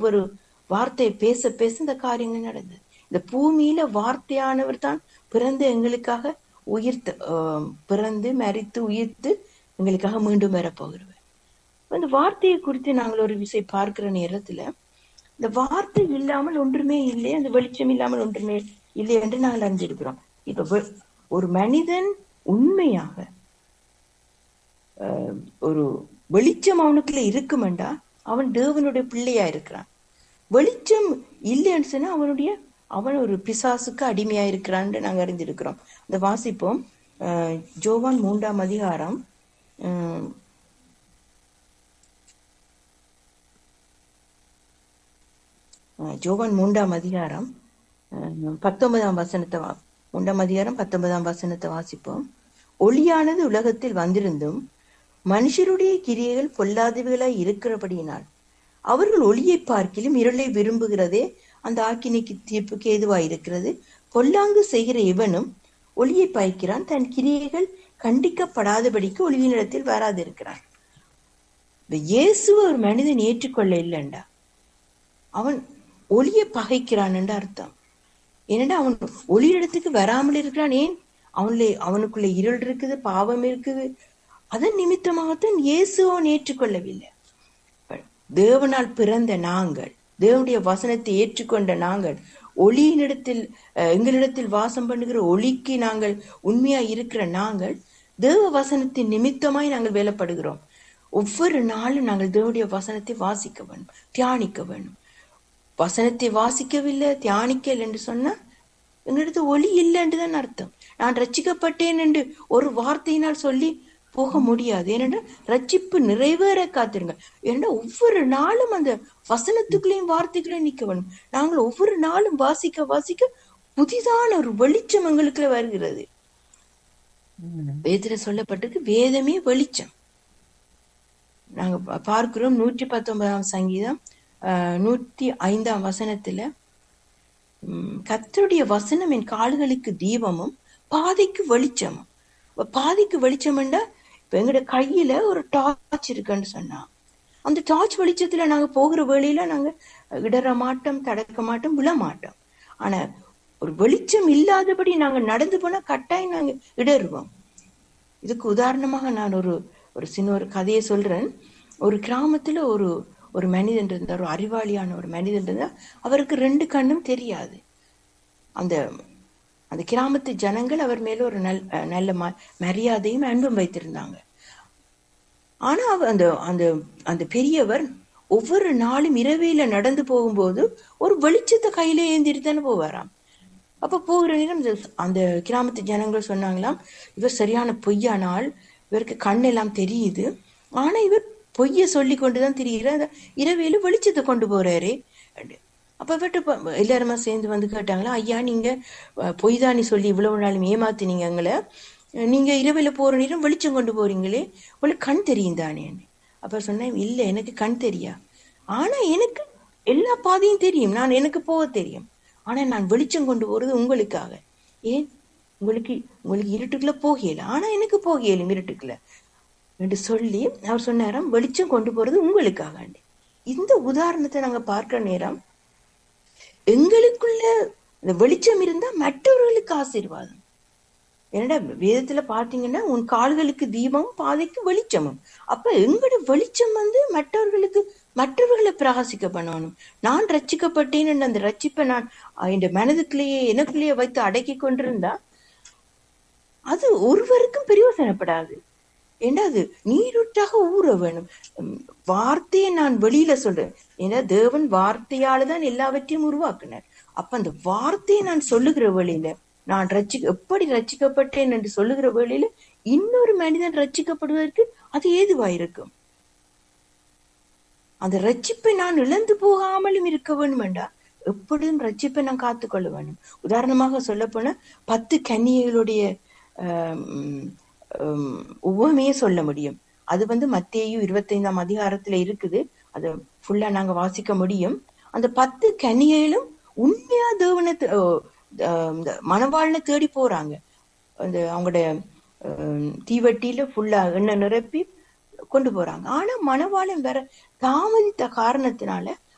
ஒவ்வொரு வார்த்தையை பேச பேச இந்த காரியங்கள் நடந்தது இந்த பூமியில வார்த்தையானவர் தான் பிறந்து எங்களுக்காக உயிர்த்து ஆஹ் பிறந்து மரித்து உயிர்த்து எங்களுக்காக மீண்டும் வரப்போகிறவர் அந்த வார்த்தையை குறித்து நாங்கள் ஒரு விசை பார்க்கிற நேரத்துல இந்த வார்த்தை இல்லாமல் ஒன்றுமே இல்லை அந்த வெளிச்சம் இல்லாமல் ஒன்றுமே இல்லை என்று நாங்கள் அறிஞ்சிருக்கிறோம் இப்ப வெ- ஒரு மனிதன் உண்மையாக ஆஹ், ஒரு வெளிச்சம் அவனுக்குள்ள இருக்குமெண்டா அவன் தேவனுடைய பிள்ளையா இருக்கிறான் வெளிச்சம் இல்லைன்னு சொன்னா அவனுடைய அவன் ஒரு பிசாசுக்கு அடிமையா இருக்கிறான்னு நாங்க அறிஞ்சிருக்கிறோம் இந்த வாசிப்போம் ஆஹ், ஜோவான் மூன்றாம் அதிகாரம் ஆஹ், அஹ் ஜோவான் மூன்றாம் அதிகாரம் அஹ் பத்தொன்பதாம் வசனத்தை வா மூன்றாம் அதிகாரம் பத்தொன்பதாம் வசனத்தை வாசிப்போம் ஒளியானது உலகத்தில் வந்திருந்தும் மனுஷருடைய கிரியைகள் பொல்லாதவைகளாய் இருக்கிறபடியினால் அவர்கள் ஒளியை பார்க்கிலும் இருளை விரும்புகிறதே அந்த ஆக்கினைக்கு தீர்ப்புக்கு ஏதுவாய் இருக்கிறது பொல்லாங்கு செய்கிற இவனும் ஒளியை பாய்க்கிறான் தன் கிரியைகள் கண்டிக்கப்படாதபடிக்கு ஒளியினிடத்தில் வராதிருக்கிறான் இந்த இயேசுவை ஒரு மனிதன் ஏற்றுக்கொள்ள இல்லைண்டா அவன் ஒளியை பகைக்கிறான் என்று அர்த்தம் ஏனென்றா அவன் ஒளியிடத்துக்கு வராமல் இருக்கிறான் ஏன் அவனுடைய அவனுக்குள்ள இருள் இருக்குது பாவம் இருக்குது அதன் நிமித்தமாகத்தான் இயேசு அவன் ஏற்றுக்கொள்ளவில்லை தேவனால் பிறந்த நாங்கள் தேவனுடைய வசனத்தை ஏற்றுக்கொண்ட நாங்கள் ஒளியினிடத்தில் அஹ், எங்களிடத்தில் வாசம் பண்ணுகிற ஒளிக்கு நாங்கள் உண்மையா இருக்கிற நாங்கள் தேவ வசனத்தின் நிமித்தமாய் நாங்கள் வேலைப்படுகிறோம் ஒவ்வொரு நாளும் நாங்கள் தேவனுடைய வசனத்தை வாசிக்க வேண்டும் தியானிக்க வேண்டும் வசனத்தை வாசிக்கவில்லை தியானிக்கல் என்று சொன்னா எங்களிடத்து ஒளி இல்லை என்றுதான் அர்த்தம் நான் ரட்சிக்கப்பட்டேன் என்று ஒரு வார்த்தையினால் சொல்லி போக முடியாது ஏனென்றால் ரட்சிப்பு நிறைவேற காத்திருங்க ஏன்னா ஒவ்வொரு நாளும் அந்த வசனத்துக்குள்ளேயும் வார்த்தைகளையும் நிக்க வேணும் நாங்கள் ஒவ்வொரு நாளும் வாசிக்க வாசிக்க புதிதான ஒரு வெளிச்சம் எங்களுக்குள்ள வருகிறது வேதத்துல சொல்லப்பட்டிருக்கு வேதமே வெளிச்சம் நாங்க பா- பார்க்கிறோம் நூற்றி பத்தொன்பதாம் சங்கீதம் ஆஹ், நூற்றி ஐந்தாம் வசனத்துல உம், கர்த்தருடைய வசனம் என் கால்களுக்கு தீபமும் பாதைக்கு வெளிச்சமும் இப்ப பாதைக்கு வெளிச்சம்ண்டா இப்ப எங்கட கையில ஒரு டார்ச் இருக்குன்னு சொன்னா அந்த டார்ச் வெளிச்சத்துல நாங்க போகிற வேளையில நாங்க இடற மாட்டோம் தடக்க மாட்டோம் விழ மாட்டோம் ஆனா ஒரு வெளிச்சம் இல்லாதபடி நாங்க நடந்து போனா கட்டாயம் நாங்க இடறுவோம் இதுக்கு உதாரணமாக நான் ஒரு ஒரு சின்ன ஒரு கதையை சொல்றேன் ஒரு கிராமத்துல ஒரு ஒரு மனிதன் இருந்தார் ஒரு அறிவாளியான ஒரு மனிதன் இருந்தார் அவருக்கு ரெண்டு கண்ணும் தெரியாது அந்த அந்த கிராமத்து ஜனங்கள் அவர் மேல ஒரு நல் அஹ் நல்ல ம- மரியாதையும் அன்பும் வைத்திருந்தாங்க ஆனா அவ- அந்த அந்த அந்த பெரியவர் ஒவ்வொரு நாளும் இரவையில நடந்து போகும்போது ஒரு வெளிச்சத்தை கையில ஏந்திட்டு தானே போவாராம் அப்ப போகிற நேரம் இந்த- அந்த கிராமத்து ஜனங்கள் சொன்னாங்களாம் இவர் சரியான பொய்யான ஆள் இவருக்கு கண்ணெல்லாம் தெரியுது ஆனா இவர் பொய்ய சொல்லி கொண்டுதான் திரிகிறார் அந்த இரவையில வெளிச்சத்தை கொண்டு போறாரு அப்படி. அப்ப இவர்கிட்ட ப- எல்லாருமா சேர்ந்து வந்து கேட்டாங்களா ஐயா நீங்க அஹ், பொய் தானி சொல்லி இவ்வளவு நாளும் ஏமாத்தினீங்க எங்களை அஹ், நீங்க இரவையில போற நேரம் வெளிச்சம் கொண்டு போறீங்களே உங்களுக்கு கண் தெரியும் தானேன்னு அப்ப சொன்னேன் இல்ல எனக்கு கண் தெரியா ஆனா எனக்கு எல்லா பாதையும் தெரியும் நான் எனக்கு போக தெரியும் ஆனா நான் வெளிச்சம் கொண்டு போறது உங்களுக்காக ஏன் உங்களுக்கு உங்களுக்கு இருட்டுக்குள்ள போகல ஆனா எனக்கு போகலும் இருட்டுக்குள்ள என்று சொல்லி அவர் சொன்னாராம் வெளிச்சம் கொண்டு போறது உங்களுக்காக இந்த உதாரணத்தை நாங்க பார்க்கிற நேரம் எங்களுக்குள்ள இந்த வெளிச்சம் இருந்தா மற்றவர்களுக்கு ஆசீர்வாதம் என்னடா வேதத்துல பாத்தீங்கன்னா உன் கால்களுக்கு தீபமும் பாதைக்கு வெளிச்சமும் அப்ப எங்கட வெளிச்சம் வந்து மற்றவர்களுக்கு மற்றவர்களை பிரகாசிக்க பண்ணணும் நான் ரட்சிக்கப்பட்டேன் அந்த ரட்சிப்பை நான் அஹ், இந்த மனதுக்குள்ளேயே எனக்குள்ளேயே வைத்து அடக்கி கொண்டிருந்தா அது ஒருவருக்கும் பிரயோசனப்படாது ஏன்னா அது நீரூற்றாக ஊற வேணும் உம், வார்த்தையை நான் வெளியில சொல்றேன் ஏன்னா தேவன் வார்த்தையால தான் எல்லாவற்றையும் உருவாக்குனார் அப்ப அந்த வார்த்தையை நான் சொல்லுகிற வழியில நான் ரட்சி எப்படி ரட்சிக்கப்பட்டேன் என்று சொல்லுகிற வேளையில இன்னொரு மனிதன் ரட்சிக்கப்படுவதற்கு அது ஏதுவாயிருக்கும் அந்த ரட்சிப்பை நான் இழந்து போகாமலும் இருக்க வேண்டுமெண்டா எப்படியும் ரட்சிப்பை நான் காத்துக்கொள்ள வேண்டும் உதாரணமாக சொல்ல போனா பத்து கன்னிகைகளுடைய உவமையே சொல்ல முடியும் அது வந்து மத்தேயு இருபத்தைந்தாம் அதிகாரத்துல இருக்குது அது ஃபுல்லா நாங்க வாசிக்க முடியும் அந்த பத்து கன்னிகைகளும் உண்மையா தேவனை தே- ஓ, ஆஹ் இந்த மணவாளனை தேடி போறாங்க அந்த அவங்களோட ஆஹ், தீவட்டியில ஃபுல்லா எண்ணெய் நிரப்பி கொண்டு போறாங்க ஆனா மணவாளன் வேற தாமதித்த காரணத்தினால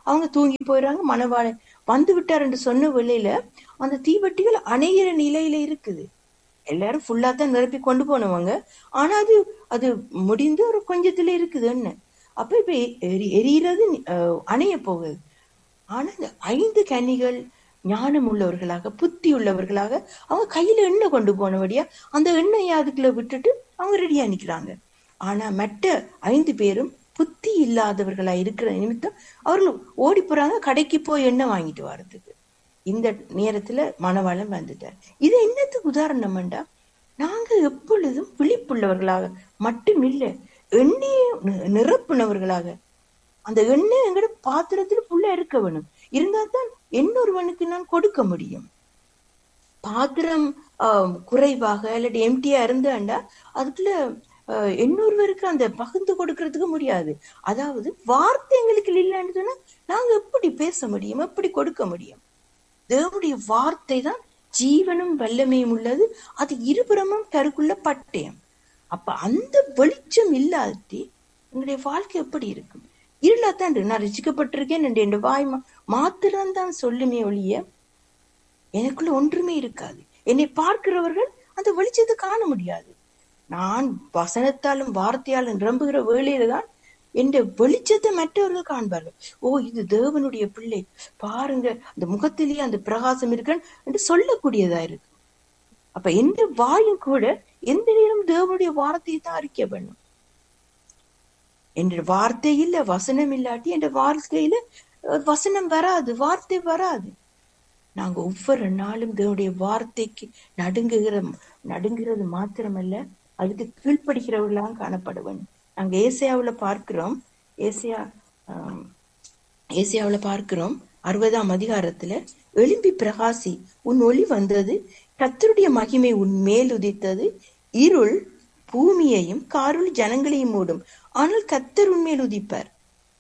அவங்க தூங்கி போயிடுறாங்க மணவாளன் வந்து விட்டார் என்று சொன்ன வேளையில அந்த தீவட்டிகள் அணையிற நிலையில இருக்குது எல்லாரும் ஃபுல்லா தான் நிரப்பி கொண்டு போனவங்க ஆனா அது அது முடிந்து ஒரு கொஞ்சத்துல இருக்குது என்ன அப்ப இப்ப எரி எரியிறது அஹ், அணைய போகுது ஆனா இந்த ஐந்து கன்னிகள் ஞானம் உள்ளவர்களாக புத்தி உள்ளவர்களாக அவங்க கையில எண்ணெய் கொண்டு போனபடியா அந்த எண்ணெயை அதுக்குள்ள விட்டுட்டு அவங்க ரெடியா நிக்கிறாங்க ஆனா மற்ற ஐந்து பேரும் புத்தி இல்லாதவர்களா இருக்கிற நிமித்தம் அவர்கள் ஓடி போறாங்க கடைக்கு போய் எண்ணெய் வாங்கிட்டு வர்றதுக்கு இந்த நேரத்துல மணவாளன் வந்துட்டார் இது என்னத்துக்கு உதாரணம்டா நாங்க எப்பொழுதும் விழிப்புள்ளவர்களாக மட்டும் இல்ல எண்ணெயை நி- நிரப்புனவர்களாக அந்த எண்ணெய் எங்கட பாத்திரத்துல புள்ள இருக்க வேணும் இருந்தா தான் இன்னொருவனுக்கு நான் கொடுக்க முடியும் பாத்திரம் ஆஹ், குறைவாக இல்லாட்டி எம்டியா இருந்தாண்டா அதுக்குள்ள ஆஹ், இன்னொருவருக்கு அந்த பகிர்ந்து கொடுக்கறதுக்கு முடியாது அதாவது வார்த்தை எங்களுக்கு இல்லைன்னு சொன்னா நாங்க எப்படி பேச முடியும் எப்படி கொடுக்க முடியும் தேவனுடைய வார்த்தை தான் ஜீவனும் வல்லமையும் உள்ளது அது இருபுறமும் கருக்குள்ள பட்டயம் அப்ப அந்த வெளிச்சம் இல்லாட்டி எங்களுடைய வாழ்க்கை எப்படி இருக்கும் இருளாத்தான் இருக்கு. நான் ரசிக்கப்பட்டிருக்கேன் என்று என் வாய் மா- மாத்திரம்தான் சொல்லுமே ஒழிய எனக்குள்ள ஒன்றுமே இருக்காது என்னை பார்க்கிறவர்கள் அந்த வெளிச்சத்தை காண முடியாது நான் வசனத்தாலும் வார்த்தையாலும் நிரம்புகிற வேளையில தான் என்ற வெளிச்சத்தை மற்றவர்கள் காண்பார்கள் ஓ இது தேவனுடைய பிள்ளை பாருங்க அந்த முகத்திலேயே அந்த பிரகாசம் இருக்குன்னு என்று சொல்லக்கூடியதா இருக்கு அப்ப எந்த வாயும் கூட எந்த நேரம் தேவனுடைய வார்த்தையை தான் அறிக்கை பண்ணும் என்ற வார்த்தை இல்ல வசனம் இல்லாட்டி என்ற வாழ்க்கையில அஹ், வசனம் வராது வார்த்தை வராது நாங்க ஒவ்வொரு நாளும் தேவனுடைய வார்த்தைக்கு நடுங்குகிற நடுங்கிறது மாத்திரமல்ல அதுக்கு கீழ்ப்படுகிறவர்களாக காணப்பட வேண்டும் நாங்க ஏசியாவுல பார்க்கிறோம் ஏசியா ஆம், ஏசியாவுல பார்க்கிறோம் அறுபதாம் அதிகாரத்துல எழும்பி பிரகாசி உன் ஒளி வந்தது கர்த்தருடைய மகிமை உன் மேல் உதித்தது இருள் பூமியையும் காருள் ஜனங்களையும் மூடும் ஆனால் கர்த்தர் உன் மேல் உதிப்பார்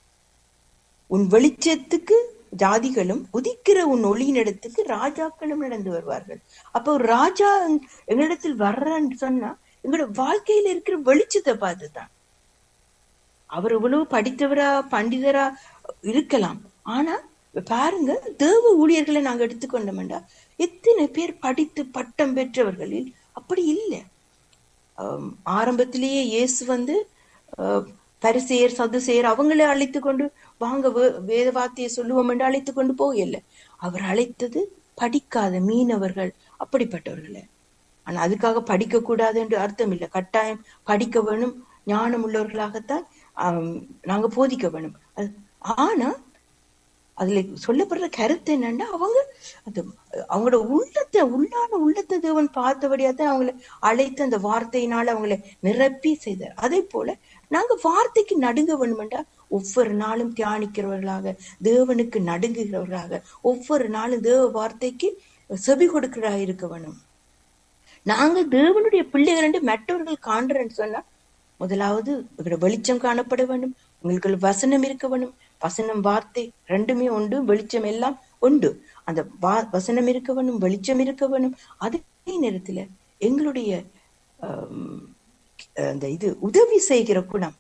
உன் வெளிச்சத்துக்கு ஜாதிகளும் உதிக்கிற உன் ஒளியின் இடத்துக்கு ராஜாக்களும் நடந்து வருவார்கள் அப்ப ஒரு ராஜா எங்க- எங்களிடத்தில் வர்றன்னு சொன்னா எங்களோட வாழ்க்கையில இருக்கிற வெளிச்சத்தை பார்த்துதான் அவர் எவ்வளவு படித்தவரா பண்டிதரா இருக்கலாம் ஆனா பாருங்க தேவ ஊழியர்களை நாங்க எடுத்துக்கொண்டோம்டா எத்தனை பேர் படித்து பட்டம் பெற்றவர்களில் அப்படி இல்லை ஆம், ஆரம்பத்திலேயே இயேசு வந்து அஹ், பரிசேயர் சதுசேயர் அவங்களே அழைத்து கொண்டு வாங்க வே- வேத வார்த்தையை சொல்லுவோம் என்று அழைத்து கொண்டு போகல அவர் அழைத்தது படிக்காத மீனவர்கள் அப்படிப்பட்டவர்களை ஆனா அதுக்காக படிக்க கூடாது என்று அர்த்தம் இல்லை கட்டாயம் படிக்க வேணும் ஞானம் உள்ளவர்களாகத்தான் ஆம், நாங்க போதிக்க வேணும் அது- ஆனா அதுல சொல்லப்படுற கருத்து என்னன்னா அவங்க அந்த அவங்களோட உள்ளத்தை உள்ளான உள்ளத்தை தேவன் பார்த்தபடியா தான் அவங்கள அழைத்து அந்த வார்த்தையினால அவங்கள நிரப்பி செய்தார் அதே போல நாங்க வார்த்தைக்கு நடுங்க வேணுமெண்டா ஒவ்வொரு நாளும் தியானிக்கிறவர்களாக தேவனுக்கு நடுங்குகிறவர்களாக ஒவ்வொரு நாளும் தேவ வார்த்தைக்கு செவி கொடுக்கிறதாக இருக்க வேணும் நாங்க தேவனுடைய பிள்ளைகள் என்று மற்றவர்கள் காண்றேன்னு சொன்னா முதலாவது உங்களோட வெளிச்சம் காணப்பட வேண்டும் உங்களுக்கு வசனம் இருக்க வேண்டும் வசனம் வார்த்தை ரெண்டுமே உண்டு வெளிச்சம் எல்லாம் உண்டு அந்த வா- வசனம் இருக்க வேணும் வெளிச்சம் இருக்க வேணும் அதே நேரத்துல எங்களுடைய ஆம், அந்த இது உதவி செய்கிற குணம்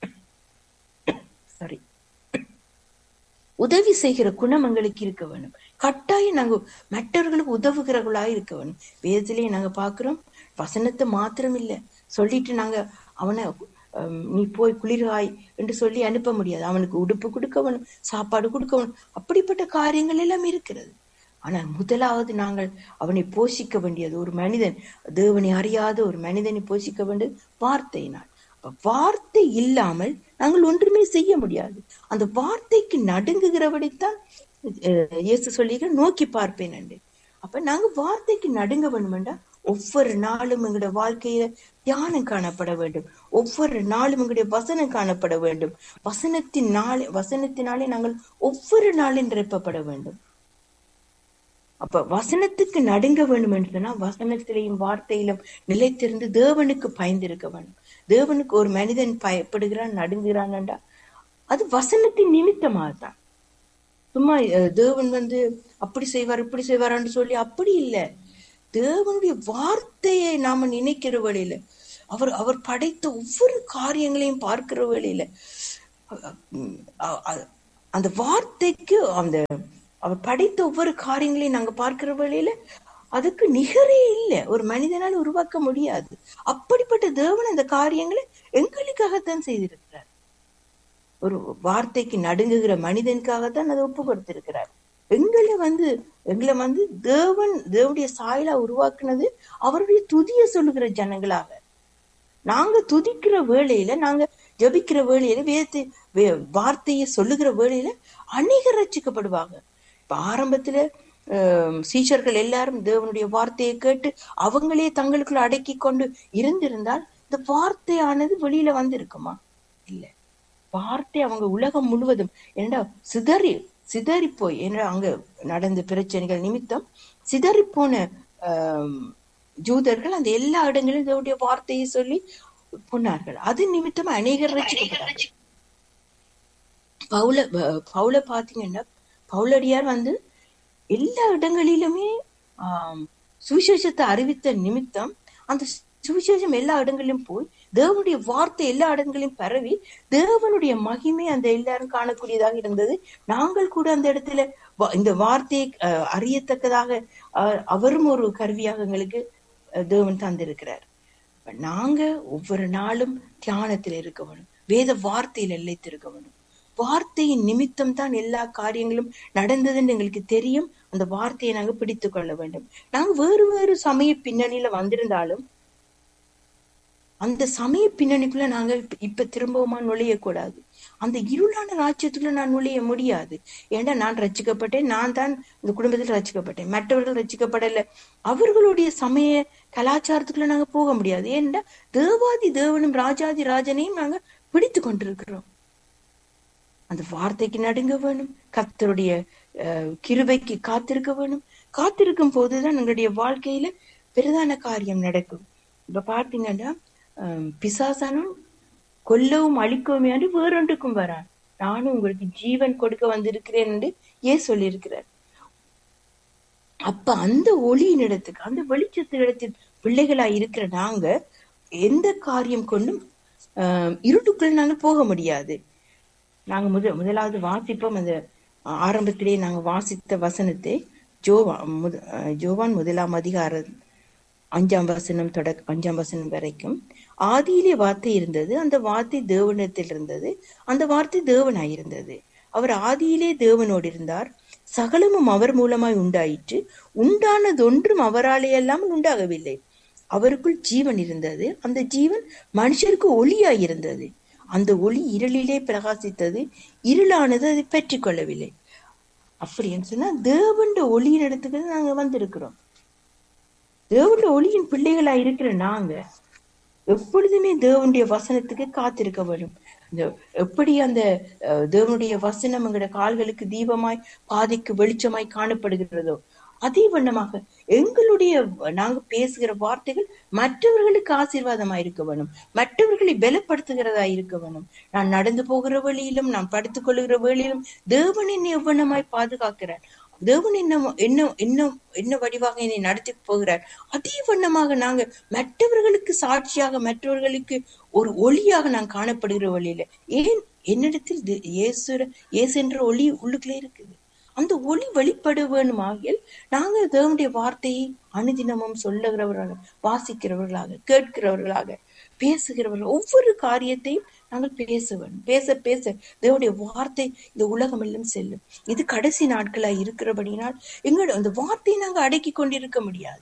சாரி உதவி செய்கிற குணம் எங்களுக்கு இருக்க வேணும் கட்டாயம் நாங்க மற்றவர்களுக்கு உதவுகிறவர்களாக இருக்க வேணும் வேதத்திலேயே நாங்க பாக்குறோம் வசனத்தை மாத்திரம் இல்ல சொல்லிட்டு நாங்க அவனை ஹம், நீ போய் குளிராய் என்று சொல்லி அனுப்ப முடியாது அவனுக்கு உடுப்பு கொடுக்க வேணும் சாப்பாடு கொடுக்க வேணும் அப்படிப்பட்ட காரியங்கள் எல்லாம் இருக்கிறது ஆனால் முதலாவது நாங்கள் அவனை போஷிக்க வேண்டியது ஒரு மனிதன் தேவனை அறியாத ஒரு மனிதனை போஷிக்க வேண்டியது வார்த்தையினால் அப்ப வார்த்தை இல்லாமல் நாங்கள் ஒன்றுமே செய்ய முடியாது அந்த வார்த்தைக்கு நடுங்குகிறபடித்தான் அஹ், இயேசு சொல்லிக்க நோக்கி பார்ப்பேன் என்று அப்ப நாங்க வார்த்தைக்கு நடுங்க வேணுமெண்டா ஒவ்வொரு நாளும் எங்களுடைய வாழ்க்கையில தியானம் காணப்பட வேண்டும் ஒவ்வொரு நாளும் எங்களுடைய வசனம் காணப்பட வேண்டும் வசனத்தின் நாள் வசனத்தினாலே நாங்கள் ஒவ்வொரு நாளும் நிரப்பப்பட வேண்டும் அப்ப வசனத்துக்கு நடுங்க வேண்டும் என்று சொன்னா வசனத்திலையும் வார்த்தையிலும் நிலைத்திருந்து தேவனுக்கு பயந்திருக்க வேண்டும் தேவனுக்கு ஒரு மனிதன் பயப்படுகிறான் நடுங்குகிறான்டா அது வசனத்தின் நிமித்தமாக தான் சும்மா அஹ், தேவன் வந்து அப்படி செய்வார் இப்படி செய்வாரான்னு சொல்லி அப்படி இல்ல தேவனுடைய வார்த்தையை நாம நினைக்கிற வழியில அவர் அவர் படைத்த ஒவ்வொரு காரியங்களையும் பார்க்கிற வழியில அஹ், அஹ், அஹ், அந்த வார்த்தைக்கு அந்த அவர் படைத்த ஒவ்வொரு காரியங்களையும் நாங்க பார்க்கிற வேளையில அதுக்கு நிகரே இல்லை ஒரு மனிதனால் உருவாக்க முடியாது அப்படிப்பட்ட தேவன் அந்த காரியங்களை எங்களுக்காகத்தான் செய்திருக்கிறார் ஒரு வார்த்தைக்கு நடுங்குகிற மனிதனுக்காகத்தான் அதை ஒப்பு கொடுத்திருக்கிறார் எங்களை வந்து எங்களை வந்து தேவன் தேவனுடைய சாயலா உருவாக்குனது அவருடைய துதிய சொல்லுகிற ஜனங்களாக நாங்க துதிக்கிற வேளையில நாங்க ஜபிக்கிற வேளையில வேதத்தை வே- வார்த்தையை சொல்லுகிற வேளையில அநேகர் ரட்சிக்கப்படுவாங்க இப்ப ஆரம்பத்துல ஆஹ், சீஷர்கள் எல்லாரும் தேவனுடைய வார்த்தையை கேட்டு அவங்களே தங்களுக்குள்ள அடக்கி கொண்டு இருந்திருந்தால் இந்த வார்த்தையானது வெளியில வந்திருக்குமா இல்ல வார்த்தை அவங்க உலகம் முழுவதும் ஏன்னா சிதறி சிதறி போய் ஏன்னா அங்க நடந்த பிரச்சனைகள் நிமித்தம் சிதறி போன ஆம், ஜூதர்கள் அந்த எல்லா இடங்களிலும் தேவனுடைய வார்த்தையை சொல்லி போனார்கள் அது நிமித்தமா அநேகர் ரட்சிக்கப்பட்டார்கள் பவுல ப- பவுல பாத்தீங்கன்னா பவுலடியார் வந்து எல்லா இடங்களிலுமே ஆம், சுவிசேஷத்தை அறிவித்த நிமித்தம் அந்த சுவிசேஷம் எல்லா இடங்களிலும் போய் தேவனுடைய வார்த்தை எல்லா இடங்களிலும் பரவி தேவனுடைய மகிமை அந்த எல்லாரும் காணக்கூடியதாக இருந்தது நாங்கள் கூட அந்த இடத்துல வ- இந்த வார்த்தையை அஹ், அறியத்தக்கதாக அஹ், அவரும் ஒரு கருவியாக எங்களுக்கு அஹ், தேவன் தந்திருக்கிறார் அப்ப நாங்க ஒவ்வொரு நாளும் தியானத்தில் இருக்க வேணும் வேத வார்த்தையில் நிலைத்திருக்க வேணும் வார்த்தையின் நிமித்தம் தான் எல்லா காரியங்களும் நடந்ததுன்னு எங்களுக்கு தெரியும் அந்த வார்த்தையை நாங்க பிடித்து கொள்ள வேண்டும் நாங்க வேறு வேறு சமய பின்னணியில வந்திருந்தாலும் அந்த சமய பின்னணிக்குள்ள நாங்க இப்ப- இப்ப திரும்பவுமா நுழையக்கூடாது அந்த இருளான ராஜ்யத்துக்குள்ள நான் நுழைய முடியாது ஏன்னா நான் ரட்சிக்கப்பட்டேன் நான் தான் இந்த குடும்பத்தில் ரட்சிக்கப்பட்டேன் மற்றவர்கள் ரட்சிக்கப்படல அவர்களுடைய சமய கலாச்சாரத்துக்குள்ள நாங்க போக முடியாது ஏன்னா தேவாதி தேவனும் ராஜாதி ராஜனையும் நாங்க பிடித்து கொண்டிருக்கிறோம் அந்த வார்த்தைக்கு நடுங்க வேணும் கர்த்தருடைய அஹ், கிருபைக்கு காத்திருக்க வேணும் காத்திருக்கும் போதுதான் எங்களுடைய வாழ்க்கையில பிரதான காரியம் நடக்கும் இப்ப பார்த்தீங்கன்னா அஹ், பிசாசானும் கொல்லவும் அழிக்கவும் என்று வேறொன்றுக்கும் வரான் நானும் உங்களுக்கு ஜீவன் கொடுக்க வந்திருக்கிறேன் என்று ஏன் சொல்லியிருக்கிறார் அப்ப அந்த ஒளியின் இடத்துக்கு அந்த வெளிச்சத்து இடத்தில் பிள்ளைகளா இருக்கிற நாங்க எந்த காரியம் கொண்டும் ஆஹ், இருட்டுக்குள்ள நாங்க போக முடியாது நாங்க முத முதலாவது வாசிப்போம் அந்த ஆரம்பத்திலே நாங்க வாசித்த வசனத்தை ஜோவா முத அஹ், ஜோவான் முதலாம் அதிகாரம் அஞ்சாம் வசனம் தொடக்க அஞ்சாம் வசனம் வரைக்கும் ஆதியிலே வார்த்தை இருந்தது அந்த வார்த்தை தேவனிடத்தில் இருந்தது அந்த வார்த்தை தேவனாயிருந்தது அவர் ஆதியிலே தேவனோடு இருந்தார் சகலமும் அவர் மூலமாய் உண்டாயிற்று உண்டானதொன்றும் அவராலே அல்லாமல் உண்டாகவில்லை அவருக்குள் ஜீவன் இருந்தது அந்த ஜீவன் மனுஷருக்கு ஒளியாய் இருந்தது அந்த ஒளி இருளிலே பிரகாசித்தது இருளானது அதை பெற்றுக் கொள்ளவில்லை அப்படின்னு சொன்னா தேவண்ட ஒளியின் இடத்துக்கு நாங்க வந்திருக்கிறோம் தேவனுடைய ஒளியின் பிள்ளைகளா இருக்கிற நாங்க எப்பொழுதுமே தேவனுடைய வசனத்துக்கு காத்திருக்க வேண்டும் இந்த எப்படி அந்த அஹ், தேவனுடைய வசனம் எங்களுடைய கால்களுக்கு தீபமாய் பாதைக்கு வெளிச்சமாய் காணப்படுகிறதோ அதே வண்ணமாக எங்களுடைய நாங்க பேசுகிற வார்த்தைகள் மற்றவர்களுக்கு ஆசீர்வாதமா இருக்க வேணும் மற்றவர்களை பலப்படுத்துகிறதா இருக்க வேணும் நான் நடந்து போகிற வழியிலும் நான் படுத்துக் கொள்கிற வேளையிலும் தேவன் என்னை எவ்வண்ணமாய் பாதுகாக்கிறார் தேவன் என்ன என்ன என்ன என்ன வடிவாக என்னை நடத்தி போகிறார் அதே வண்ணமாக நாங்க மற்றவர்களுக்கு சாட்சியாக மற்றவர்களுக்கு ஒரு ஒளியாக நான் காணப்படுகிற வழியில ஏன் என்னிடத்தில் தே- இயேசு இயேசு என்ற ஒளி உள்ளுக்குள்ளே இருக்குது அந்த ஒளி வெளிப்பட வேணுமாகில் நாங்க தேவனுடைய வார்த்தையை அனுதினமும் சொல்லுகிறவர்களாக வாசிக்கிறவர்களாக கேட்கிறவர்களாக பேசுகிறவர்கள் ஒவ்வொரு காரியத்தையும் நாங்கள் பேச வேண்டும் பேச பேச தேவனுடைய வார்த்தை இந்த உலகம் எல்லாம் செல்லும் இது கடைசி நாட்களா இருக்கிறபடினால் எங்களோட அந்த வார்த்தையை நாங்க அடக்கி கொண்டிருக்க முடியாது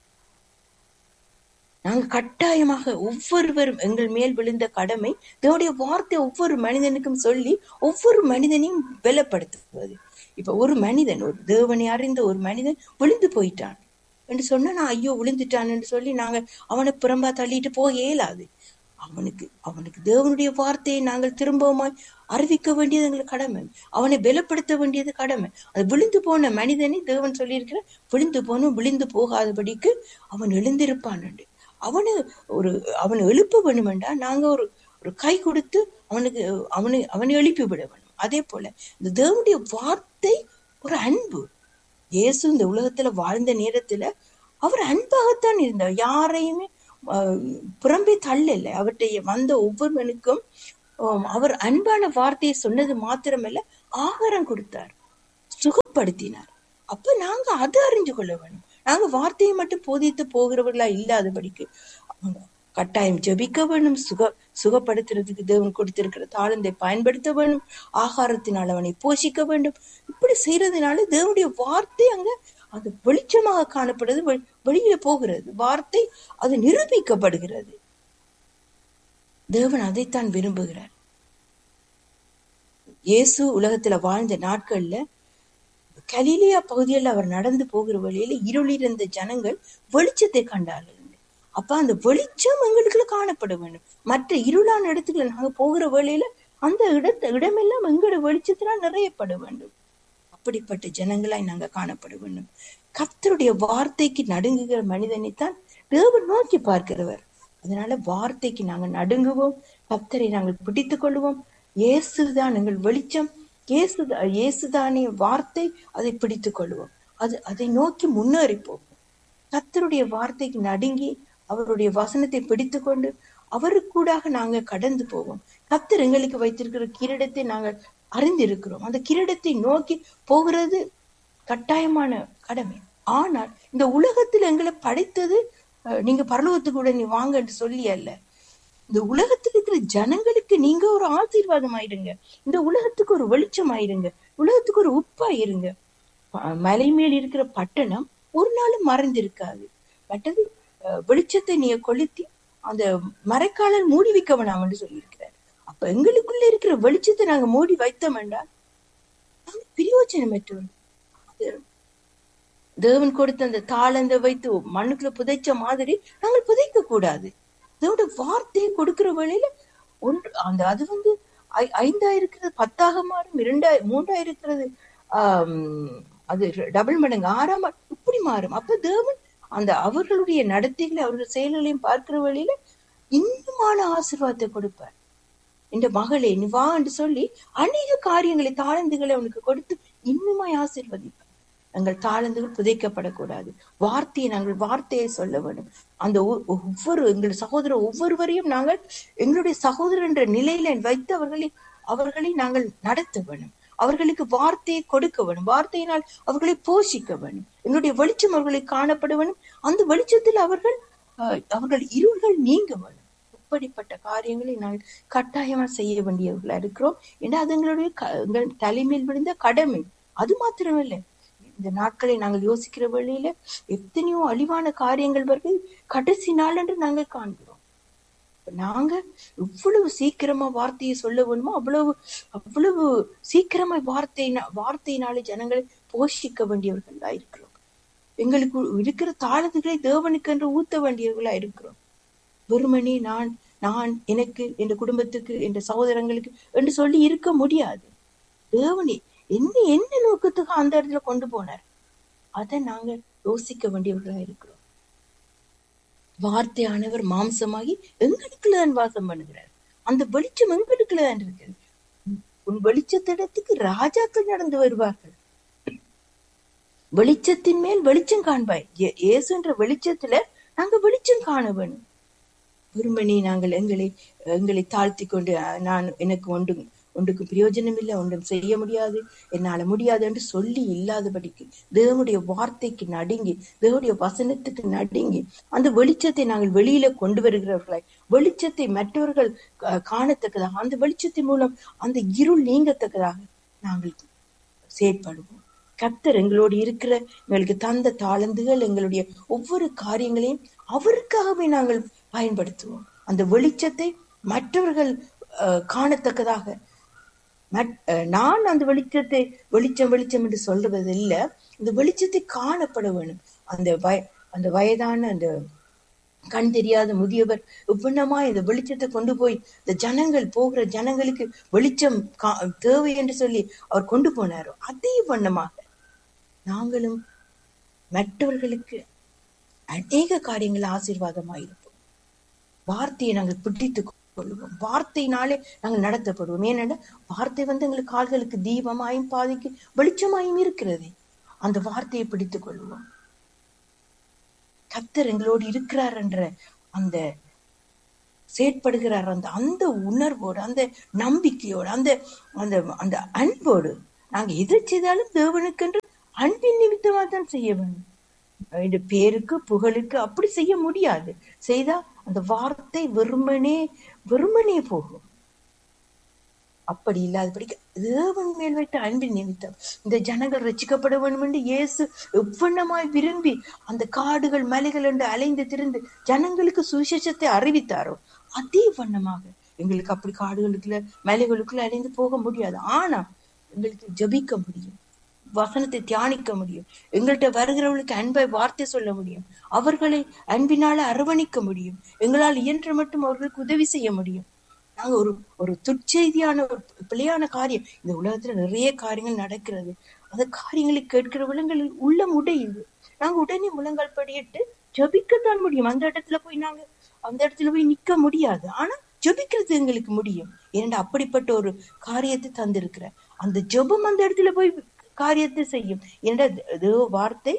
நாங்க கட்டாயமாக ஒவ்வொருவரும் எங்கள் மேல் விழுந்த கடமை தேவனுடைய வார்த்தை ஒவ்வொரு மனிதனுக்கும் சொல்லி ஒவ்வொரு மனிதனையும் பலப்படுத்துவது இப்ப ஒரு மனிதன் ஒரு தேவனை அறிந்த ஒரு மனிதன் விழுந்து போயிட்டான் என்று சொன்னா நான் ஐயோ விழுந்துட்டான் என்று சொல்லி நாங்க அவனை புறம்பா தள்ளிட்டு போக இயலாது அவனுக்கு அவனுக்கு தேவனுடைய வார்த்தையை நாங்கள் திரும்பவுமாய் அறிவிக்க வேண்டியது எங்களுக்கு கடமை அவனை பலப்படுத்த வேண்டியது கடமை அது விழுந்து போன மனிதனை தேவன் சொல்லியிருக்கிற விழுந்து போனும் விழுந்து போகாதபடிக்கு அவன் எழுந்திருப்பான் என்று அவனு ஒரு அவனை எழுப்ப வேணுமெண்டா நாங்க ஒரு ஒரு கை கொடுத்து அவனுக்கு அவனை அவனை எழுப்பி விட வேணும் அதே போல இந்த தேவனுடைய வார்த்தை ஒரு அன்பு இயேசு இந்த உலகத்துல வாழ்ந்த நேரத்துல அவர் அன்பாகத்தான் இருந்தார் யாரையுமே ஆஹ், புறம்பே தள்ளல அவர்கிட்ட வந்த ஒவ்வொருவனுக்கும் ஆம், அவர் அன்பான வார்த்தையை சொன்னது மாத்திரமல்ல ஆகாரம் கொடுத்தார் சுகப்படுத்தினார் அப்ப நாங்க அதை அறிஞ்சு கொள்ள வேணும் நாங்க வார்த்தையை மட்டும் போதித்து போகிறவர்களா இல்லாதபடிக்கு அவங்க கட்டாயம் ஜெபிக்க வேணும் சுக சுகப்படுத்துறதுக்கு தேவன் கொடுத்திருக்கிற தாளந்தை பயன்படுத்த வேணும் ஆகாரத்தினால் அவனை போஷிக்க வேண்டும் இப்படி செய்யறதுனால தேவனுடைய வார்த்தை அங்க அது வெளிச்சமாக காணப்படுறது வெ- வெளியில போகிறது வார்த்தை அது நிரூபிக்கப்படுகிறது தேவன் அதைத்தான் விரும்புகிறார் இயேசு உலகத்துல வாழ்ந்த நாட்கள்ல கலிலியா பகுதியில் அவர் நடந்து போகிற வழியில இருளிருந்த ஜனங்கள் வெளிச்சத்தை கண்டார்கள் அப்ப அந்த வெளிச்சம் எங்களுக்குள்ள காணப்பட வேண்டும் மற்ற இருளான இடத்துக்குள்ள நாங்க போகிற வேளையில அந்த இடத்த இடமெல்லாம் எங்களோட வெளிச்சத்தினால் நிறையப்பட வேண்டும் அப்படிப்பட்ட ஜனங்களாய் நாங்க காணப்பட வேண்டும் கர்த்தருடைய வார்த்தைக்கு நடுங்குகிற மனிதனைத்தான் தேவன் நோக்கி பார்க்கிறவர் அதனால வார்த்தைக்கு நாங்க நடுங்குவோம் கர்த்தரை நாங்கள் பிடித்துக் கொள்வோம் இயேசுதான் எங்கள் வெளிச்சம் இயேசு இயேசுதானே வார்த்தை அதை பிடித்துக் கொள்வோம் அது அதை நோக்கி முன்னேறி போவோம் கர்த்தருடைய வார்த்தைக்கு நடுங்கி அவருடைய வசனத்தை பிடித்துக்கொண்டு அவருக்கூடாக நாங்க கடந்து போவோம் கர்த்தர் எங்களுக்கு வைத்திருக்கிற கிரீடத்தை நாங்கள் அறிந்திருக்கிறோம் அந்த கிரீடத்தை நோக்கி போகிறது கட்டாயமான கடமை ஆனால் இந்த உலகத்தில் எங்களை படைத்தது அஹ், நீங்க பரலோகத்துக்கு உடனே வாங்க என்று சொல்லி அல்ல இந்த உலகத்தில் இருக்கிற ஜனங்களுக்கு நீங்க ஒரு ஆசீர்வாதம் ஆயிடுங்க இந்த உலகத்துக்கு ஒரு வெளிச்சம் ஆயிருங்க உலகத்துக்கு ஒரு உப்பா இருங்க ப- மலை மேல் இருக்கிற பட்டணம் ஒரு நாளும் மறைந்திருக்காது பட்டது அஹ், வெளிச்சத்தை நீங்க கொளுத்தி அந்த மறைக்காலல் மூடி வைக்க வேணாம் என்று சொல்லியிருக்கிறார் அப்ப எங்களுக்குள்ள இருக்கிற வெளிச்சத்தை நாங்க மூடி வைத்தோம் என்றால் நாங்க பிரயோஜனமற்றோம் அது தேவன் கொடுத்த அந்த தாளந்த வைத்து மண்ணுக்குள்ள புதைச்ச மாதிரி நாங்கள் புதைக்க கூடாது தேவனுடைய வார்த்தையை கொடுக்கிற வேளையில ஒன்று அந்த அது வந்து ஐ- ஐந்தா இருக்கிறது பத்தாக மாறும் இரண்டா மூன்றா இருக்கிறது ஆம், அது டபுள் மடங்கு ஆறாம் ம- இப்படி மாறும் அப்ப தேவன் அந்த அவர்களுடைய நடத்தைகளை அவர்கள் செயல்களையும் பார்க்கிற வேளையில இன்னுமான ஆசீர்வாதத்தை கொடுப்பார் இந்த மகளே நீ வா என்று சொல்லி அநேக காரியங்களை தாளந்துகளை அவனுக்கு கொடுத்து இன்னுமாய் ஆசீர்வதிப்பார் எங்கள் தாளந்துகள் புதைக்கப்படக்கூடாது வார்த்தையை நாங்கள் வார்த்தையை சொல்ல வேண்டும் அந்த ஒ- ஒவ்வொரு எங்கள் சகோதரர் ஒவ்வொருவரையும் நாங்கள் எங்களுடைய சகோதரர் என்ற நிலையில வைத்து அவர்களை அவர்களை நாங்கள் நடத்த வேண்டும் அவர்களுக்கு வார்த்தையை கொடுக்க வேண்டும் வார்த்தையினால் அவர்களை போஷிக்க வேண்டும் எங்களுடைய வெளிச்சம் அவர்களை காணப்பட வேண்டும் அந்த வெளிச்சத்தில் அவர்கள் அஹ், அவர்கள் இருள்கள் நீங்க வேண்டும் இப்படிப்பட்ட காரியங்களை நாங்கள் கட்டாயமா செய்ய வேண்டியவர்களா இருக்கிறோம் ஏன்னா அது எங்களுடைய க- எங்கள் தலைமையில் விழுந்த கடமை அது மாத்திரமில்லை இந்த நாட்களை நாங்கள் யோசிக்கிற வேளையில எத்தனையோ அழிவான காரியங்கள் வருது கடைசி நாள் என்று நாங்கள் காண்கிறோம் இப்ப நாங்க எவ்வளவு சீக்கிரமா வார்த்தையை சொல்ல வேணுமோ அவ்வளவு அவ்வளவு சீக்கிரமா வார்த்தை வார்த்தையினாலே ஜனங்களை போஷிக்க வேண்டியவர்களா இருக்கிறோம் எங்களுக்கு இருக்கிற தாளத்துகளை தேவனுக்கு என்று ஊத்த வேண்டியவர்களா இருக்கிறோம் வெறுமனே நான் நான் எனக்கு என் குடும்பத்துக்கு என் சகோதரங்களுக்கு என்று சொல்லி இருக்க முடியாது தேவனே என்ன என்ன நோக்கத்துக்கு அந்த இடத்துல கொண்டு போனார் அதை நாங்க யோசிக்க வேண்டியவர்களா இருக்கிறோம் வார்த்தையானவர் மாம்சமாகி எங்களுக்குள்ள தான் வாசம் பண்ணுகிறார் அந்த வெளிச்சம் எங்களுக்குள்ள தான் இருக்குது உன் வெளிச்சத்திடத்துக்கு ராஜாக்கள் நடந்து வருவார்கள் வெளிச்சத்தின் மேல் வெளிச்சம் காண்பாய் இயே- இயேசுன்ற வெளிச்சத்துல நாங்க வெளிச்சம் காண வேணும் வெறுமனே நாங்கள் எங்களை எங்களை தாழ்த்தி கொண்டு அஹ், நான் எனக்கு ஒன்றும் ஒன்றுக்கு பிரயோஜனம் இல்லை ஒன்றும் செய்ய முடியாது என்னால முடியாது என்று சொல்லி இல்லாதபடிக்கு தேவனுடைய வார்த்தைக்கு நடுங்கி தேவனுடைய வசனத்துக்கு நடுங்கி அந்த வெளிச்சத்தை நாங்கள் வெளியில கொண்டு வருகிறவர்களாய் வெளிச்சத்தை மற்றவர்கள் அஹ், காணத்தக்கதாக அந்த வெளிச்சத்தின் மூலம் அந்த இருள் நீங்கத்தக்கதாக நாங்கள் செயற்படுவோம் கர்த்தர் எங்களோடு இருக்கிற எங்களுக்கு தந்த தாளந்துகள் எங்களுடைய ஒவ்வொரு காரியங்களையும் அவருக்காகவே நாங்கள் பயன்படுத்துவோம் அந்த வெளிச்சத்தை மற்றவர்கள் அஹ், காணத்தக்கதாக மட்- அஹ், நான் அந்த வெளிச்சத்தை வெளிச்சம் வெளிச்சம் என்று சொல்றது இல்ல இந்த வெளிச்சத்தை காணப்பட வேணும் அந்த வய அந்த வயதான அந்த கண் தெரியாத முதியவர் இவ்வண்ணமா இந்த வெளிச்சத்தை கொண்டு போய் இந்த ஜனங்கள் போகிற ஜனங்களுக்கு வெளிச்சம் கா- தேவை என்று சொல்லி அவர் கொண்டு போனாரோ அதே வண்ணமாக நாங்களும் மற்றவர்களுக்கு அநேக காரியங்கள் ஆசீர்வாதமாயிருப்போம் வார்த்தையை நாங்கள் பிடித்துக் கொள்வோம் வார்த்தையினாலே நாங்கள் நடத்தப்படுவோம் ஏனென்றால் வார்த்தை வந்து எங்களுக்கு கால்களுக்கு தீபமாயும் பாதைக்கு வெளிச்சமாயும் இருக்கிறது அந்த வார்த்தையை பிடித்துக் கொள்வோம் கத்தர் எங்களோடு இருக்கிறார் என்ற அந்த செயற்படுகிறார் அந்த அந்த உணர்வோடு அந்த நம்பிக்கையோடு அந்த அந்த அந்த அன்போடு நாங்க எது செய்தாலும் தேவனுக்கென்று அன்பின் நிமித்தமா தான் செய்ய வேண்டும் இந்த பேருக்கு புகழுக்கு அப்படி செய்ய முடியாது செய்தா அந்த வார்த்தை வெறுமனே வெறுமனே போகும் அப்படி இல்லாதபடிக்கு தேவன் மேல் வைத்த அன்பின் நிமித்தம் இந்த ஜனங்கள் ரசிக்கப்பட வேண்டும் என்று இயேசு எவ்வண்ணமாய் விரும்பி அந்த காடுகள் மலைகள் என்று அலைந்து திரிந்து ஜனங்களுக்கு சுவிசேஷத்தை அறிவித்தாரோ அதே வண்ணமாக எங்களுக்கு அப்படி காடுகளுக்குள்ள மலைகளுக்குள்ள அலைந்து போக முடியாது ஆனா எங்களுக்கு ஜபிக்க முடியும் வசனத்தை தியானிக்க முடியும் எங்கள்கிட்ட வருகிறவர்களுக்கு அன்பை வார்த்தை சொல்ல முடியும் அவர்களை அன்பினால அரவணைக்க முடியும் எங்களால் இயன்ற மட்டும் அவர்களுக்கு உதவி செய்ய முடியும் நாங்க ஒரு ஒரு துச்செய்தியான ஒரு பிழையான காரியம் இந்த உலகத்துல நிறைய காரியங்கள் நடக்கிறது அந்த காரியங்களை கேட்கிற விலங்குகள் உள்ளம் உடையுது நாங்க உடனே முழங்கால் படியிட்டு ஜபிக்கத்தான் முடியும் அந்த இடத்துல போய் நாங்க அந்த இடத்துல போய் நிக்க முடியாது ஆனா ஜபிக்கிறது எங்களுக்கு முடியும் ஏன்னா அப்படிப்பட்ட ஒரு காரியத்தை தந்திருக்கிற அந்த ஜபம் அந்த இடத்துல போய் காரியத்தை செய்யும் ஏன்னா வார்த்தை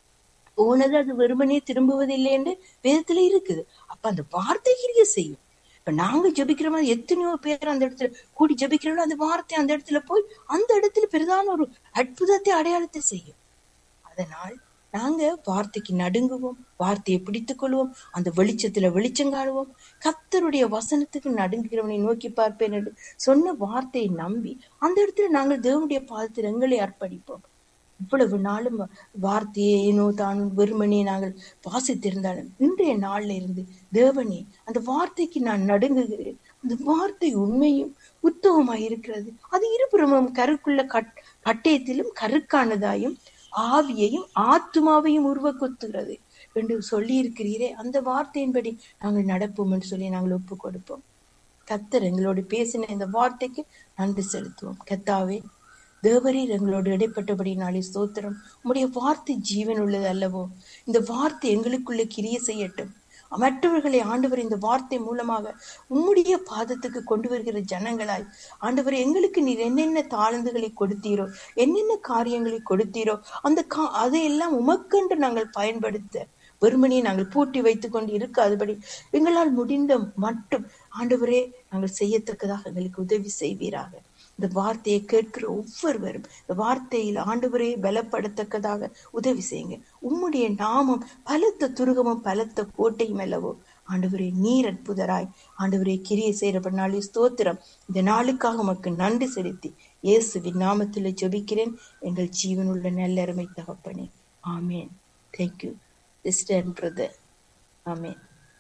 போனது அது வெறுமனே திரும்புவதில்லை என்று வேதத்துல இருக்குது அப்ப அந்த வார்த்தை கிரிய செய்யும் இப்ப நாங்க ஜபிக்கிற மாதிரி எத்தனையோ பேர் அந்த இடத்துல கூடி ஜபிக்கிறோம் அந்த வார்த்தை அந்த இடத்துல போய் அந்த இடத்துல பெரிதான ஒரு அற்புதத்தை அடையாளத்தை செய்யும் அதனால் நாங்க வார்த்தைக்கு நடுங்குவோம் வார்த்தையை பிடித்துக் கொள்வோம் அந்த வெளிச்சத்துல வெளிச்சம் காணுவோம் கத்தருடைய வசனத்துக்கு நடுங்குகிறவனை நோக்கி பார்ப்பேன் என்று சொன்ன வார்த்தையை நம்பி அந்த இடத்துல நாங்கள் தேவனுடைய பாதத்தில் எங்களை அர்ப்பணிப்போம் இவ்வளவு நாளும் வார்த்தையை ஏனோ தான் வெறுமனே நாங்கள் வாசித்திருந்தாலும் இன்றைய நாள்ல இருந்து தேவனே அந்த வார்த்தைக்கு நான் நடுங்குகிறேன் அந்த வார்த்தை உண்மையும் உத்தவமாய் இருக்கிறது அது இருபுறமும் கருக்குள்ள கட் கட்டயத்திலும் கருக்கானதாயும் ஆவியையும் ஆத்மாவையும் உருவ கொத்துகிறது என்று சொல்லி இருக்கிறீரே அந்த வார்த்தையின்படி நாங்கள் நடப்போம் என்று சொல்லி நாங்கள் ஒப்பு கொடுப்போம் கத்தர் எங்களோடு பேசின இந்த வார்த்தைக்கு நன்றி செலுத்துவோம் கத்தாவே தேவரீர் எங்களோடு இடைப்பட்டபடினாலே ஸ்தோத்திரம் உம்முடைய வார்த்தை ஜீவன் உள்ளது அல்லவோ இந்த வார்த்தை எங்களுக்குள்ள கிரிய செய்யட்டும் மற்றவர்களை ஆண்டவர் இந்த வார்த்தை மூலமாக உம்முடைய பாதத்துக்கு கொண்டு வருகிற ஜனங்களாய் ஆண்டவர் எங்களுக்கு நீர் என்னென்ன தாழ்ந்துகளை கொடுத்தீரோ என்னென்ன காரியங்களை கொடுத்தீரோ அந்த கா அதையெல்லாம் உமக்கென்று நாங்கள் பயன்படுத்த வெறுமனே நாங்கள் பூட்டி வைத்துக் கொண்டு இருக்காதபடி எங்களால் முடிந்த மட்டும் ஆண்டவரே நாங்கள் செய்யத்தக்கதாக எங்களுக்கு உதவி செய்வீராக இந்த வார்த்தையை கேட்கிற ஒவ்வொருவரும் இந்த வார்த்தையில் ஆண்டவரே பலப்படத்தக்கதாக உதவி செய்யுங்க உம்முடைய நாமம் பலத்த துருகமும் பலத்த கோட்டையும் அல்லவோ ஆண்டவரே நீர் அற்புதராய் ஆண்டவரே கிரியை செய்யறபடினாலே ஸ்தோத்திரம் இந்த நாளுக்காக உமக்கு நன்றி செலுத்தி இயேசுவின் நாமத்தில் ஜெபிக்கிறேன் எங்கள் ஜீவனுள்ள நல்லருமை தகப்பனே ஆமேன் தேங்க்யூ சிஸ்டர் அண்ட் பிரதர் ஆமேன்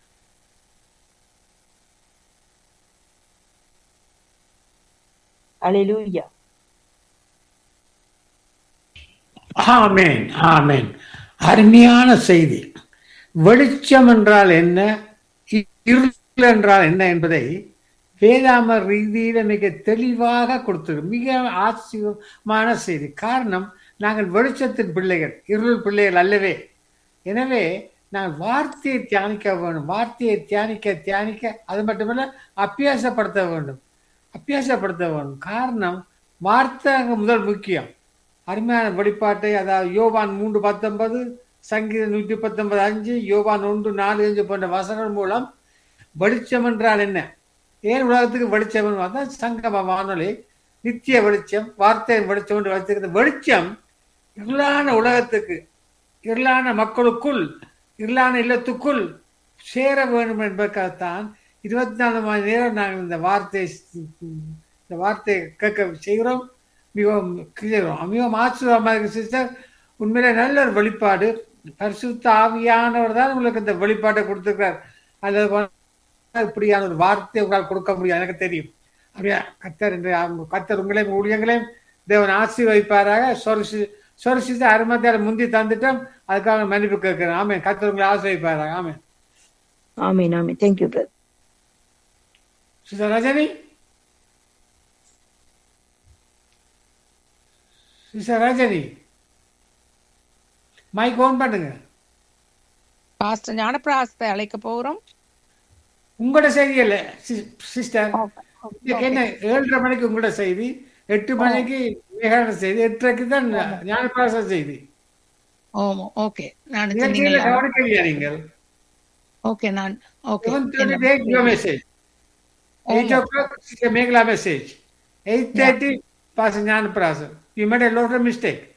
Hallelujah. ஆமேன் ஆமேன் அருமையான செய்தி வெளிச்சம் என்றால் என்ன இருள் என்றால் என்ன என்பதை வேதாம ரீதியில மிக தெளிவாக கொடுத்தது மிக ஆச்சரியமான செய்தி காரணம் நாங்கள் வெளிச்சத்தின் பிள்ளைகள் இருள் பிள்ளைகள் அல்லவே எனவே நாங்கள் வார்த்தையை தியானிக்க வேண்டும் வார்த்தையை தியானிக்க தியானிக்க அது மட்டுமல்ல அபியாசப்படுத்த வேண்டும் அபியாசப்படுத்த வேண்டும் காரணம் வார்த்தை அங்கே முதல் முக்கியம் அருமையான வெளிப்பாட்டை அதாவது யோவான் மூன்று பத்தொன்பது சங்கீதம் நூற்றி பத்தொன்பது அஞ்சு யோவான் ஒன்று நாலு அஞ்சு போன்ற வசனங்கள் மூலம் வெளிச்சம் என்றால் என்ன ஏன் உலகத்துக்கு வெளிச்சம் அதான் சங்கம வானொலி நித்திய வெளிச்சம் வார்த்தையின் வெளிச்சம் என்று வைத்திருக்கிற வெளிச்சம் இருளான உலகத்துக்கு இருளான மக்களுக்குள் இருளான இல்லத்துக்குள் சேர வேண்டும் என்பதற்காகத்தான் இருபத்தி நாலு மணி நேரம் நாங்கள் இந்த வார்த்தை இந்த வார்த்தையை கேட்க செய்கிறோம் மிகவும் செய்கிறோம் மிகவும் ஆச்சரியமாக இருக்கு சிஸ்டர் உண்மையிலே நல்ல ஒரு வெளிப்பாடு பரிசுத்த ஆவியானவர் தான் உங்களுக்கு இந்த வெளிப்பாட்டை கொடுத்துருக்கார் அல்லது இப்படியான ஒரு வார்த்தை உங்களால் கொடுக்க முடியும் எனக்கு தெரியும் அப்படியா கத்தர் என்று கத்தர் உங்களையும் ஊழியங்களையும் தேவன் ஆசீர்வதிப்பாராக சொரிசி சொரிசித்து அருமத்தியார் முந்தி தந்துட்டோம் அதுக்காக மன்னிப்பு கேட்கிறேன் ஆமே கத்தர் உங்களை ஆசீர்வதிப்பாராக ஆமே ஆமீன் ஆமீன் thank you brother sister Rajini sister Rajini mike on பண்ணுங்க பாஸ்டர் ஞானப்பிராசத்தை அழைக்க போகிறோம் உங்களோட செய்தி இல்ல சிஸ்டர் என்ன ஏழரை மணிக்கு உங்களோட செய்தி எட்டு மணிக்கு மேகான செய்தி எட்டரைக்கு தான் ஞானப்பிராச செய்தி ஓமோ ஓகே நான் நிகழ்ச்சியில கவனிக்கலையா நீங்கள் ஓகே நான் okay Seven thirty take your message. Eight o'clock, Sister Megla message. Eight thirty, Pastor Jan Prasad. You made a lot of mistake.